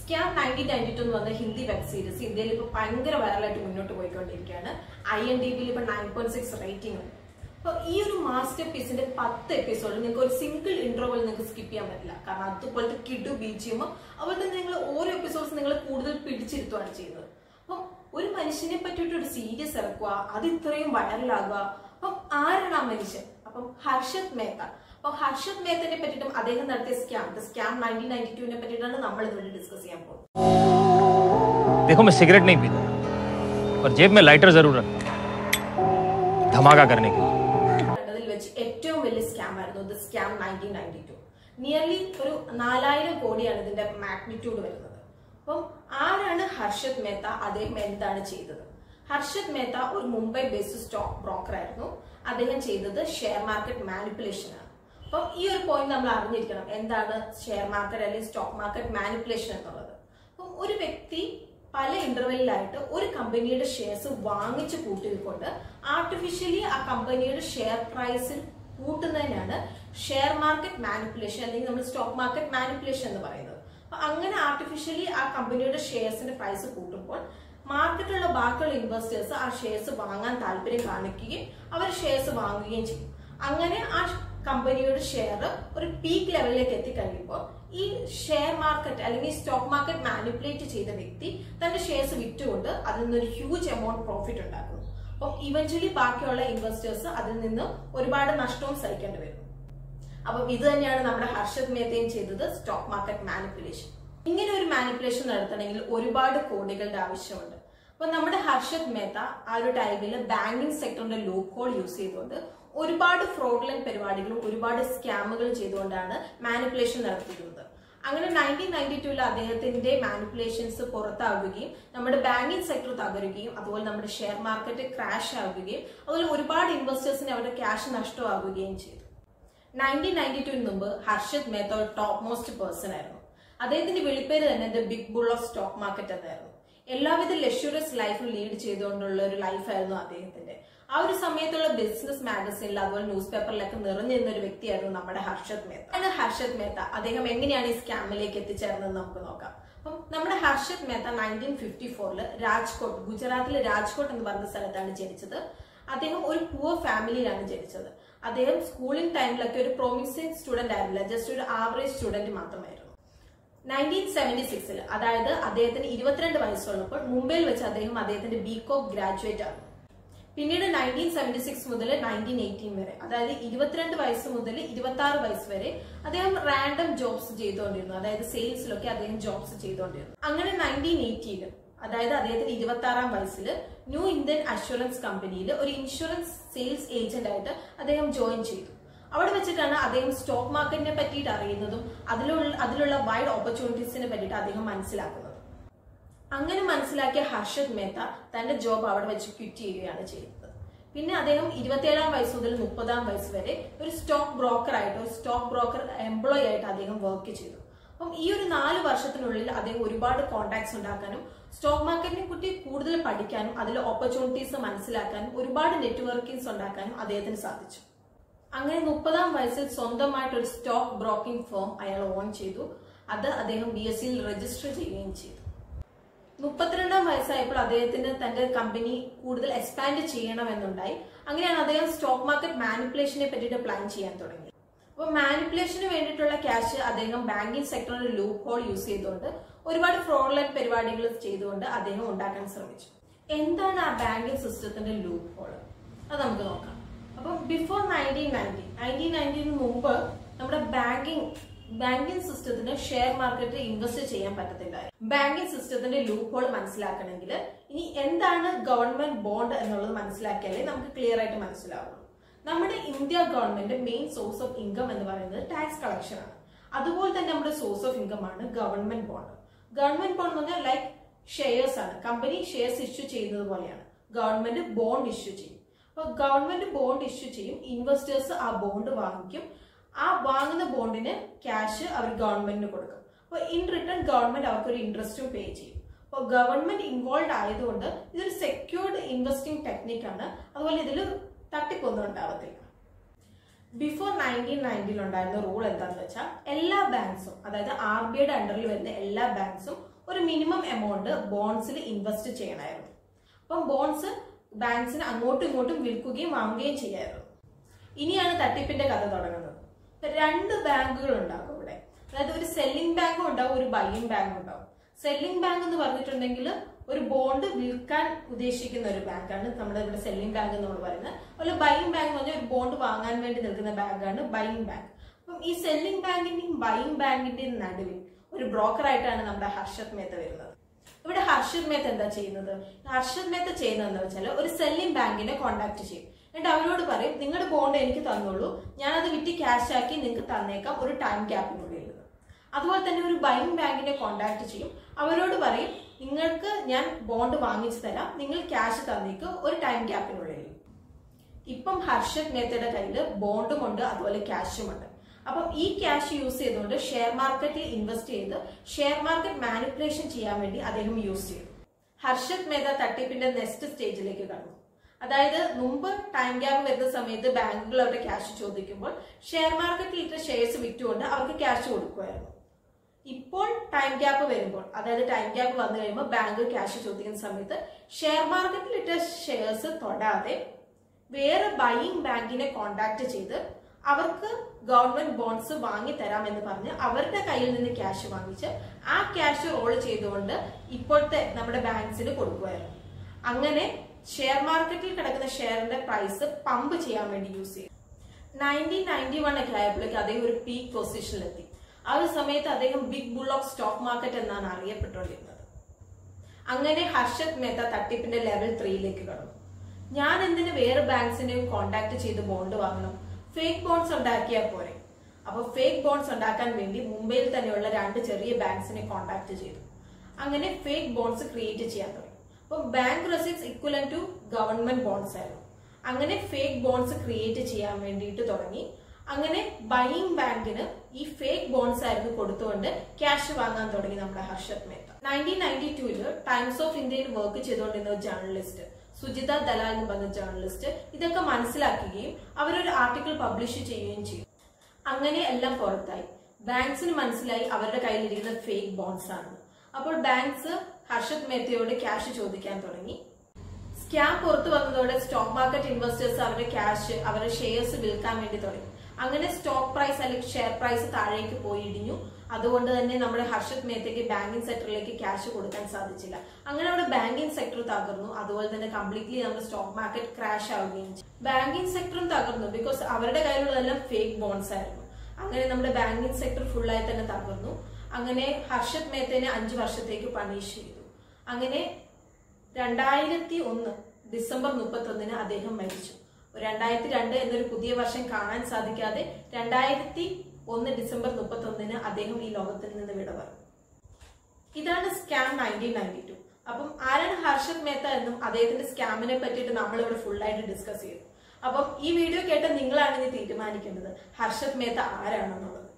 scam nineteen ninety to എന്ന് പറഞ്ഞ Hindi web series ഇന്ത്യയിൽ ഇപ്പൊ ഭയങ്കര വൈറലായിട്ട് മുന്നോട്ട് പോയിക്കൊണ്ടിരിക്കുകയാണ് ഐ എൻ ഡി ബിയിൽ ഇപ്പൊ നയൻ പോയിന്റ് സിക്സ് റേറ്റിംഗ് ഉണ്ട് അപ്പൊ ഈ ഒരു മാസ്റ്റർ പീസിന്റെ പത്ത് എപ്പിസോഡ് നിങ്ങൾക്ക് ഒരു സിംഗിൾ ഇന്റർവൽ നിങ്ങൾക്ക് സ്കിപ്പ് ചെയ്യാൻ പറ്റില്ല കാരണം അതുപോലത്തെ കിഡു ബീച്ചിയുമോ അതുപോലെ തന്നെ നിങ്ങൾ ഓരോ എപ്പിസോഡ്സ് നിങ്ങൾ കൂടുതൽ പിടിച്ചിരുത്തുകയാണ് ചെയ്യുന്നത് അപ്പം ഒരു മനുഷ്യനെ പറ്റിയിട്ട് ഒരു സീരീസ് ഇറക്കുക അത് ഇത്രയും വൈറലാകുക അപ്പം ആരാണ് ആ മനുഷ്യൻ അപ്പം ഹർഷത് മേത്ത അപ്പൊ ഹർഷത് മേത്തനെ പറ്റിയിട്ടും അദ്ദേഹം നടത്തിയ സ്കാം സ്കാം നയൻറ്റീൻ നയൻറ്റി ടുവിനെ പറ്റിയിട്ടാണ് നമ്മൾ ഇതുവരെ ഡിസ്കസ് ചെയ്യാൻ പോകുന്നത് देखो मैं सिगरेट नहीं पीता पर जेब में लाइटर जरूर रखता हूं, धमाका करने के लिए കണ്ടതിൽ വെച്ച് ഏറ്റവും വലിയ സ്കാം ആയിരുന്നു ഇത് scam nineteen ninety two nearly ഒരു നാലായിരം കോടിയാണ് ഇതിന്റെ മാഗ്നിറ്റ്യൂഡ് വരുന്നത് അപ്പം ആരാണ് ഹർഷത് മേത്ത അദ്ദേഹം എന്താണ് ചെയ്തത് ഹർഷത് മേത്ത ഒരു മുംബൈ ബേസ്ഡ് സ്റ്റോക്ക് ബ്രോക്കർ ആയിരുന്നു അദ്ദേഹം ചെയ്തത് ഷെയർ മാർക്കറ്റ് മാനിപ്പുലേഷൻ ആണ് അപ്പം ഈ ഒരു പോയിന്റ് നമ്മൾ അറിഞ്ഞിരിക്കണം എന്താണ് ഷെയർ മാർക്കറ്റ് അല്ലെങ്കിൽ സ്റ്റോക്ക് മാർക്കറ്റ് മാനിപ്പുലേഷൻ എന്നുള്ളത് അപ്പം ഒരു വ്യക്തി പല ഇന്റർവെല്ലിലായിട്ട് ഒരു കമ്പനിയുടെ ഷെയർസ് വാങ്ങിച്ചു കൂട്ടിക്കൊണ്ട് ആർട്ടിഫിഷ്യലി ആ കമ്പനിയുടെ ഷെയർ പ്രൈസിൽ കൂട്ടുന്നതിനാണ് ഷെയർ മാർക്കറ്റ് മാനിപ്പുലേഷൻ അല്ലെങ്കിൽ നമ്മൾ സ്റ്റോക്ക് മാർക്കറ്റ് മാനിപ്പുലേഷൻ എന്ന് പറയുന്നത് അപ്പൊ അങ്ങനെ ആർട്ടിഫിഷ്യലി ആ കമ്പനിയുടെ ഷെയർസിന്റെ പ്രൈസ് കൂട്ടുമ്പോൾ മാർക്കറ്റിലുള്ള ബാക്കിയുള്ള ഇൻവെസ്റ്റേഴ്സ് ആ ഷെയർസ് വാങ്ങാൻ താല്പര്യം കാണിക്കുകയും അവർ ഷെയർസ് വാങ്ങുകയും ചെയ്യും അങ്ങനെ ആ കമ്പനിയുടെ ഷെയർ ഒരു പീക്ക് ലെവലിലേക്ക് എത്തിക്കഴിയുമ്പോൾ ഈ ഷെയർ മാർക്കറ്റ് അല്ലെങ്കിൽ സ്റ്റോക്ക് മാർക്കറ്റ് മാനിപ്പുലേറ്റ് ചെയ്ത വ്യക്തി തന്റെ ഷെയർസ് വിറ്റുകൊണ്ട് അതിൽ നിന്നൊരു ഹ്യൂജ് എമൗണ്ട് പ്രോഫിറ്റ് ഉണ്ടാക്കുന്നു അപ്പം ഇവഞ്ച്വലി ബാക്കിയുള്ള ഇൻവെസ്റ്റേഴ്സ് അതിൽ നിന്ന് ഒരുപാട് നഷ്ടവും സഹിക്കേണ്ടി വരും അപ്പം ഇത് തന്നെയാണ് നമ്മുടെ ഹർഷത് മേത്തയും ചെയ്തത് സ്റ്റോക്ക് മാർക്കറ്റ് മാനിപ്പുലേഷൻ ഇങ്ങനെ ഒരു മാനിപ്പുലേഷൻ നടത്തണമെങ്കിൽ ഒരുപാട് കോടികളുടെ ആവശ്യമുണ്ട് അപ്പൊ നമ്മുടെ ഹർഷത് മേത്ത ആ ഒരു ടൈമിൽ ബാങ്കിങ് സെക്ടറിന്റെ ലൂപ്പ് ഹോൾ യൂസ് ചെയ്തുകൊണ്ട് ഒരുപാട് ഫ്രോഡ്ലൻ പരിപാടികളും ഒരുപാട് സ്കാമുകളും ചെയ്തുകൊണ്ടാണ് മാനിപ്പുലേഷൻ നടത്തിയിരുന്നത് അങ്ങനെ നയൻറ്റീൻ നയൻറ്റി ടൂവിൽ അദ്ദേഹത്തിന്റെ മാനിപ്പുലേഷൻസ് പുറത്താവുകയും നമ്മുടെ ബാങ്കിങ് സെക്ടർ തകരുകയും അതുപോലെ നമ്മുടെ ഷെയർ മാർക്കറ്റ് ക്രാഷ് ആവുകയും അതുപോലെ ഒരുപാട് ഇൻവെസ്റ്റേഴ്സിന് അവരുടെ ക്യാഷ് നഷ്ടമാവുകയും ചെയ്തു നയൻറ്റീൻ നയൻറ്റി ടുവിന് മുമ്പ് ഹർഷത് മേത്ത ഒരു ടോപ്പ് മോസ്റ്റ് പേഴ്സൺ ആയിരുന്നു അദ്ദേഹത്തിന്റെ വിളിപ്പേര് തന്നെ the big bull of stock market എന്നായിരുന്നു എല്ലാവിധ ലക്ഷറിയസ് ലൈഫും ലീഡ് ചെയ്തുകൊണ്ടുള്ള ഒരു ലൈഫായിരുന്നു അദ്ദേഹത്തിന്റെ ആ ഒരു സമയത്തുള്ള ബിസിനസ് മാഗസീനിൽ അതുപോലെ ന്യൂസ് പേപ്പറിലൊക്കെ നിറഞ്ഞിരുന്ന ഒരു വ്യക്തിയായിരുന്നു നമ്മുടെ ഹർഷത് മേത്ത ആണ് ഹർഷത് മേത്ത അദ്ദേഹം എങ്ങനെയാണ് ഈ സ്കാമിലേക്ക് എത്തിച്ചേർന്നത് നമുക്ക് നോക്കാം അപ്പം നമ്മുടെ ഹർഷത് മേത്ത നയൻറ്റീൻ ഫിഫ്റ്റി ഫോറില് രാജ്കോട്ട് ഗുജറാത്തിലെ രാജ്കോട്ട് എന്ന് പറഞ്ഞ സ്ഥലത്താണ് ജനിച്ചത് അദ്ദേഹം ഒരു പുവർ ഫാമിലിയിലാണ് ജനിച്ചത് അദ്ദേഹം സ്കൂളിംഗ് ടൈമിലൊക്കെ ഒരു പ്രോമിസിംഗ് സ്റ്റുഡന്റ് ആയിരുന്നില്ല ജസ്റ്റ് ഒരു ആവറേജ് സ്റ്റുഡന്റ് മാത്രമായിരുന്നു നയൻറ്റീൻ സെവന്റി സിക്സിൽ അതായത് അദ്ദേഹത്തിന് ഇരുപത്തിരണ്ട് വയസ്സുള്ളപ്പോൾ മുംബൈയിൽ വെച്ച് അദ്ദേഹം അദ്ദേഹത്തിന്റെ ബികോം ഗ്രാജുവേറ്റ് ആകും പിന്നീട് നയൻറ്റീൻ സെവന്റി സിക്സ് മുതൽ നയൻറ്റീൻ എയ്റ്റീൻ വരെ അതായത് ഇരുപത്തിരണ്ട് വയസ്സ് മുതൽ ഇരുപത്തി ആറ് വയസ്സ് വരെ അദ്ദേഹം റാൻഡം ജോബ്സ് ചെയ്തുകൊണ്ടിരുന്നു അതായത് സെയിൽസിലൊക്കെ അദ്ദേഹം ജോബ്സ് ചെയ്തുകൊണ്ടിരുന്നു അങ്ങനെ നയൻറ്റീൻ എയ്റ്റീന് അതായത് അദ്ദേഹത്തിന് ഇരുപത്തി ആറാം വയസ്സിൽ ന്യൂ ഇന്ത്യൻ അഷുറൻസ് കമ്പനിയിൽ ഒരു ഇൻഷുറൻസ് സെയിൽസ് ഏജന്റ് ആയിട്ട് അദ്ദേഹം ജോയിൻ ചെയ്തു അവിടെ വെച്ചിട്ടാണ് അദ്ദേഹം സ്റ്റോക്ക് മാർക്കറ്റിനെ പറ്റിയിട്ട് അറിയുന്നതും അതിലുള്ള അതിലുള്ള വൈഡ് ഓപ്പർച്യൂണിറ്റീസിനെ പറ്റിയിട്ട് അദ്ദേഹം മനസ്സിലാക്കുന്നത് അങ്ങനെ മനസ്സിലാക്കിയ ഹർഷത് മേത്ത തന്റെ ജോബ് അവിടെ വെച്ച് ക്വിറ്റ് ചെയ്യുകയാണ് ചെയ്യുന്നത് പിന്നെ അദ്ദേഹം ഇരുപത്തിയേഴാം വയസ്സ് മുതൽ മുപ്പതാം വയസ്സ് വരെ ഒരു സ്റ്റോക്ക് ബ്രോക്കർ ആയിട്ട് ഒരു സ്റ്റോക്ക് ബ്രോക്കർ എംപ്ലോയി ആയിട്ട് അദ്ദേഹം വർക്ക് ചെയ്തു അപ്പം ഈ ഒരു നാല് വർഷത്തിനുള്ളിൽ അദ്ദേഹം ഒരുപാട് കോണ്ടാക്ട്സ് ഉണ്ടാക്കാനും സ്റ്റോക്ക് മാർക്കറ്റിനെ കുറിച്ച് കൂടുതൽ പഠിക്കാനും അതിലെ ഓപ്പർച്യൂണിറ്റീസ് മനസ്സിലാക്കാനും ഒരുപാട് നെറ്റ്വർക്കിംഗ്സ് ഉണ്ടാക്കാനും അദ്ദേഹത്തിന് സാധിച്ചു അങ്ങനെ മുപ്പതാം വയസ്സിൽ സ്വന്തമായിട്ട് ഒരു സ്റ്റോക്ക് ബ്രോക്കിംഗ് ഫേം അയാൾ ഓൺ ചെയ്തു അത് അദ്ദേഹം ബി എസ് സിയിൽ രജിസ്റ്റർ ചെയ്യുകയും ചെയ്തു മുപ്പത്തിരണ്ടാം വയസ്സായപ്പോൾ അദ്ദേഹത്തിന് തന്റെ കമ്പനി കൂടുതൽ എക്സ്പാൻഡ് ചെയ്യണമെന്നുണ്ടായി അങ്ങനെയാണ് അദ്ദേഹം സ്റ്റോക്ക് മാർക്കറ്റ് മാനിപ്പുലേഷനെ പറ്റിയിട്ട് പ്ലാൻ ചെയ്യാൻ തുടങ്ങി അപ്പോൾ മാനിപ്പുലേഷന് വേണ്ടിയിട്ടുള്ള ക്യാഷ് അദ്ദേഹം ബാങ്കിങ് സെക്ടറിൽ ലൂപ്പ് ഹോൾ യൂസ് ചെയ്തുകൊണ്ട് ഒരുപാട് ഫ്രോഡ്ലൈൻ പരിപാടികൾ ചെയ്തുകൊണ്ട് അദ്ദേഹം ഉണ്ടാക്കാൻ ശ്രമിച്ചു എന്താണ് ആ ബാങ്കിങ് സിസ്റ്റത്തിന്റെ ലൂപ്പ് ഹോൾ അത് നമുക്ക് നോക്കാം അപ്പം ബിഫോർ നയൻറ്റീൻ നയൻറ്റി നയൻറ്റീൻ നയൻറ്റീന് മുമ്പ് നമ്മുടെ ബാങ്കിങ് ബാങ്കിങ് സിസ്റ്റത്തിന് ഷെയർ മാർക്കറ്റിൽ ഇൻവെസ്റ്റ് ചെയ്യാൻ പറ്റത്തില്ലായിരുന്നു ബാങ്കിങ് സിസ്റ്റത്തിന്റെ ലൂപ്പ് ഹോൾ മനസ്സിലാക്കണമെങ്കിൽ ഇനി എന്താണ് ഗവൺമെന്റ് ബോണ്ട് എന്നുള്ളത് മനസ്സിലാക്കിയാലേ നമുക്ക് ക്ലിയർ ആയിട്ട് മനസ്സിലാവുള്ളൂ നമ്മുടെ India government main source of income എന്ന് പറയുന്നത് ടാക്സ് കളക്ഷൻ ആണ് അതുപോലെ തന്നെ നമ്മുടെ സോഴ്സ് ഓഫ് ഇൻകം ആണ് ഗവൺമെന്റ് ബോണ്ട് ഗവൺമെന്റ് ബോണ്ട് എന്ന് പറഞ്ഞാൽ ലൈക്ക് ഷെയർസ് ആണ് കമ്പനി ഷെയർസ് ഇഷ്യൂ ചെയ്യുന്നത് പോലെയാണ് ഗവൺമെന്റ് ബോണ്ട് ഇഷ്യൂ ചെയ്യും അപ്പോൾ ഗവൺമെന്റ് ബോണ്ട് ഇഷ്യൂ ചെയ്യും ഇൻവെസ്റ്റേഴ്സ് ആ ബോണ്ട് വാങ്ങിക്കും ആ വാങ്ങുന്ന ബോണ്ടിന് ക്യാഷ് അവർ ഗവൺമെന്റിന് കൊടുക്കും അപ്പോൾ ഇൻ റിട്ടേൺ ഗവൺമെന്റ് അവർക്ക് ഒരു ഇൻട്രസ്റ്റും പേ ചെയ്യും അപ്പോൾ ഗവൺമെന്റ് ഇൻവോൾവ് ആയതുകൊണ്ട് ഇതൊരു സെക്യൂർഡ് ഇൻവെസ്റ്റിംഗ് ടെക്നിക്കാണ് അതുപോലെ ഇതിൽ തട്ടിപ്പൊന്നും ഉണ്ടാവത്തില്ല ബിഫോർ നയൻറ്റീൻ നയൻറ്റീൻ ഉണ്ടായിരുന്ന റൂൾ എന്താണെന്ന് വെച്ചാൽ എല്ലാ ബാങ്ക്സും അതായത് ആർ ബി ഐയുടെ അണ്ടറിൽ വരുന്ന എല്ലാ ബാങ്ക്സും ഒരു മിനിമം എമൗണ്ട് ബോൺസിൽ ഇൻവെസ്റ്റ് ചെയ്യണമായിരുന്നു അപ്പം ബോൺസ് ബാങ്ക്സിന് അങ്ങോട്ടും ഇങ്ങോട്ടും വിൽക്കുകയും വാങ്ങുകയും ചെയ്യായിരുന്നു ഇനിയാണ് തട്ടിപ്പിന്റെ കഥ തുടങ്ങുന്നത് ഇപ്പൊ രണ്ട് ബാങ്കുകൾ ഉണ്ടാകും ഇവിടെ അതായത് ഒരു സെല്ലിംഗ് ബാങ്കും ഉണ്ടാവും ഒരു ബൈയിങ് ബാങ്കും ഉണ്ടാവും സെല്ലിംഗ് ബാങ്ക് എന്ന് പറഞ്ഞിട്ടുണ്ടെങ്കിൽ ഒരു ബോണ്ട് വിൽക്കാൻ ഉദ്ദേശിക്കുന്ന ഒരു ബാങ്കാണ് നമ്മുടെ ഇവിടെ സെല്ലിംഗ് ബാങ്ക് എന്ന് നമ്മൾ പറയുന്നത് അതുപോലെ ബൈയിങ് ബാങ്ക് എന്ന് പറഞ്ഞാൽ ഒരു ബോണ്ട് വാങ്ങാൻ വേണ്ടി നിൽക്കുന്ന ബാങ്കാണ് ബൈയിങ് ബാങ്ക് അപ്പം ഈ സെല്ലിംഗ് ബാങ്കിന്റെയും ബൈയിങ് ബാങ്കിന്റെയും നടുവിൽ ഒരു ബ്രോക്കർ ആയിട്ടാണ് നമ്മുടെ ഹർഷത് മേത്ത വരുന്നത് ഇവിടെ ഹർഷത് മേത്ത എന്താ ചെയ്യുന്നത് ഹർഷത് മേത്ത ചെയ്യുന്നത് എന്താ വെച്ചാൽ ഒരു സെല്ലിംഗ് ബാങ്കിനെ കോൺടാക്ട് ചെയ്യും എന്നിട്ട് അവരോട് പറയും നിങ്ങളുടെ ബോണ്ട് എനിക്ക് തന്നോളൂ ഞാനത് വിറ്റ് ക്യാഷ് ആക്കി നിങ്ങൾക്ക് തന്നേക്കാം ഒരു ടൈം ക്യാപ്പിനുള്ളിൽ അതുപോലെ തന്നെ ഒരു ബൈങ് ബാങ്കിനെ കോൺടാക്ട് ചെയ്യും അവരോട് പറയും നിങ്ങൾക്ക് ഞാൻ ബോണ്ട് വാങ്ങിച്ചു തരാം നിങ്ങൾ ക്യാഷ് തന്നേക്ക് ഒരു ടൈം ക്യാപ്പിനുള്ളിൽ ഇപ്പം ഹർഷത് മേത്തയുടെ കയ്യിൽ ബോണ്ടും ഉണ്ട് അതുപോലെ ക്യാഷും ഉണ്ട് അപ്പം ഈ ക്യാഷ് യൂസ് ചെയ്തുകൊണ്ട് ഷെയർ മാർക്കറ്റിൽ ഇൻവെസ്റ്റ് ചെയ്ത് ഷെയർ മാർക്കറ്റ് മാനിപ്പുലേഷൻ ചെയ്യാൻ വേണ്ടി അദ്ദേഹം യൂസ് ചെയ്തു ഹർഷത് മേത്ത തട്ടിപ്പിന്റെ നെക്സ്റ്റ് സ്റ്റേജിലേക്ക് കടന്നു അതായത് മുമ്പ് ടൈം ഗ്യാപ്പ് വരുന്ന സമയത്ത് ബാങ്കുകൾ അവരുടെ ക്യാഷ് ചോദിക്കുമ്പോൾ ഷെയർ മാർക്കറ്റിൽ ഇട്ട ഷെയർസ് വിറ്റുകൊണ്ട് അവർക്ക് ക്യാഷ് കൊടുക്കുമായിരുന്നു ഇപ്പോൾ ടൈം ഗ്യാപ്പ് വരുമ്പോൾ അതായത് ടൈം ഗ്യാപ്പ് വന്നു കഴിയുമ്പോൾ ബാങ്ക് ക്യാഷ് ചോദിക്കുന്ന സമയത്ത് ഷെയർ മാർക്കറ്റിൽ ഇട്ട ഷെയർസ് തൊടാതെ വേറെ ബൈയിങ് ബാങ്കിനെ കോണ്ടാക്ട് ചെയ്ത് അവർക്ക് ഗവൺമെന്റ് ബോൺസ് വാങ്ങി തരാം എന്ന് പറഞ്ഞ് അവരുടെ കയ്യിൽ നിന്ന് ക്യാഷ് വാങ്ങിച്ച് ആ ക്യാഷ് റോൾ ചെയ്തുകൊണ്ട് ഇപ്പോഴത്തെ നമ്മുടെ ബാങ്ക്സിന് കൊടുക്കുമായിരുന്നു അങ്ങനെ ഷെയർ മാർക്കറ്റിൽ കിടക്കുന്ന ഷെയറിന്റെ പ്രൈസ് പമ്പ് ചെയ്യാൻ വേണ്ടി യൂസ് ചെയ്യും നയൻറ്റീൻ നയൻറ്റി വൺ ഒക്കെ ആയപ്പോഴേക്ക് അദ്ദേഹം ഒരു പീക്ക് പൊസിഷനിലെത്തി ആ ഒരു സമയത്ത് അദ്ദേഹം big bull of stock market എന്നാണ് അറിയപ്പെട്ടുകൊണ്ടിരുന്നത് അങ്ങനെ ഹർഷത് മേത്ത തട്ടിപ്പിന്റെ ലെവൽ ത്രീയിലേക്ക് കടന്നു ഞാൻ എന്തിന് വേറെ ബാങ്ക്സിനെയും കോണ്ടാക്ട് ചെയ്ത് ബോണ്ട് വാങ്ങണം ഫേക്ക് ബോണ്ട്സ് ഉണ്ടാക്കിയാൽ പോരെ അപ്പൊ ഫേക്ക് ബോണ്ട്സ് ഉണ്ടാക്കാൻ വേണ്ടി മുംബൈയിൽ തന്നെയുള്ള രണ്ട് ചെറിയ ബാങ്ക്സിനെ കോണ്ടാക്ട് ചെയ്തു അങ്ങനെ ഫേക്ക് ബോണ്ട്സ് ക്രിയേറ്റ് ചെയ്യാൻ തുടങ്ങി അപ്പൊ bank receipts equivalent to government bonds ആയിരുന്നു അങ്ങനെ ഫേക്ക് ബോണ്ട്സ് ക്രിയേറ്റ് ചെയ്യാൻ വേണ്ടിയിട്ട് തുടങ്ങി അങ്ങനെ ബൈയിങ് ബാങ്കിന് ഈ ഫേക്ക് ബോണ്ട്സ് ആയിരുന്നു കൊടുത്തുകൊണ്ട് ക്യാഷ് വാങ്ങാൻ തുടങ്ങി നമ്മുടെ ഹർഷത് മേത്ത നയൻറ്റീൻ നയൻറ്റി ടൂവില് ടൈംസ് ഓഫ് ഇന്ത്യയിൽ വർക്ക് ചെയ്തുകൊണ്ടിരുന്ന ജേർണലിസ്റ്റ് സുജിത ദലാൽ എന്ന് പറഞ്ഞ ജേർണലിസ്റ്റ് ഇതൊക്കെ മനസ്സിലാക്കുകയും അവരൊരു ആർട്ടിക്കിൾ പബ്ലിഷ് ചെയ്യുകയും ചെയ്തു അങ്ങനെ എല്ലാം പുറത്തായി ബാങ്ക്സിന് മനസ്സിലായി അവരുടെ കയ്യിലിരിക്കുന്ന ഫേക്ക് ബോൺസ് ആണ് അപ്പോൾ ബാങ്ക്സ് ഹർഷത് മേത്തയോട് ക്യാഷ് ചോദിക്കാൻ തുടങ്ങി സ്കാം പുറത്തു വന്നതോടെ സ്റ്റോക്ക് മാർക്കറ്റ് ഇൻവെസ്റ്റേഴ്സ് അവരുടെ ക്യാഷ് അവരുടെ ഷെയർസ് വിൽക്കാൻ വേണ്ടി തുടങ്ങി അങ്ങനെ സ്റ്റോക്ക് പ്രൈസ് അല്ലെങ്കിൽ ഷെയർ പ്രൈസ് താഴേക്ക് പോയി ഇടിഞ്ഞു അതുകൊണ്ട് തന്നെ നമ്മുടെ ഹർഷത് മേത്തയ്ക്ക് ബാങ്കിങ് സെക്ടറിലേക്ക് ക്യാഷ് കൊടുക്കാൻ സാധിച്ചില്ല അങ്ങനെ അവിടെ ബാങ്കിങ് സെക്ടർ തകർന്നു അതുപോലെ തന്നെ കംപ്ലീറ്റ്ലി നമ്മുടെ സ്റ്റോക്ക് മാർക്കറ്റ് ക്രാഷ് ആവുകയും ചെയ്തു ബാങ്കിങ് സെക്ടറും തകർന്നു ബിക്കോസ് അവരുടെ കയ്യിലുള്ളതെല്ലാം ഫേക്ക് ബോൺസ് ആയിരുന്നു അങ്ങനെ നമ്മുടെ ബാങ്കിങ് സെക്ടർ ഫുള്ളായി തന്നെ തകർന്നു അങ്ങനെ ഹർഷത് മേത്തനെ അഞ്ചു വർഷത്തേക്ക് പണിഷ് ചെയ്തു അങ്ങനെ രണ്ടായിരത്തി ഒന്ന് ഡിസംബർ മുപ്പത്തി ഒന്നിന് അദ്ദേഹം മരിച്ചു രണ്ടായിരത്തി രണ്ട് എന്നൊരു പുതിയ വർഷം കാണാൻ സാധിക്കാതെ രണ്ടായിരത്തി ഒന്ന് ഡിസംബർ മുപ്പത്തി ഒന്നിന് അദ്ദേഹം ഈ ലോകത്തിൽ നിന്ന് വിട പറഞ്ഞു ഇതാണ് സ്കാം നയൻറ്റീൻ നയൻറ്റി ടു അപ്പം ആരാണ് ഹർഷത് മേത്ത എന്നും അദ്ദേഹത്തിന്റെ സ്കാമിനെ പറ്റിയിട്ട് നമ്മൾ ഇവിടെ ഫുൾ ആയിട്ട് ഡിസ്കസ് ചെയ്തു അപ്പം ഈ വീഡിയോ കേട്ട നിങ്ങളാണ് ഇനി തീരുമാനിക്കേണ്ടത് ഹർഷത് മേത്ത ആരാണെന്നുള്ളത്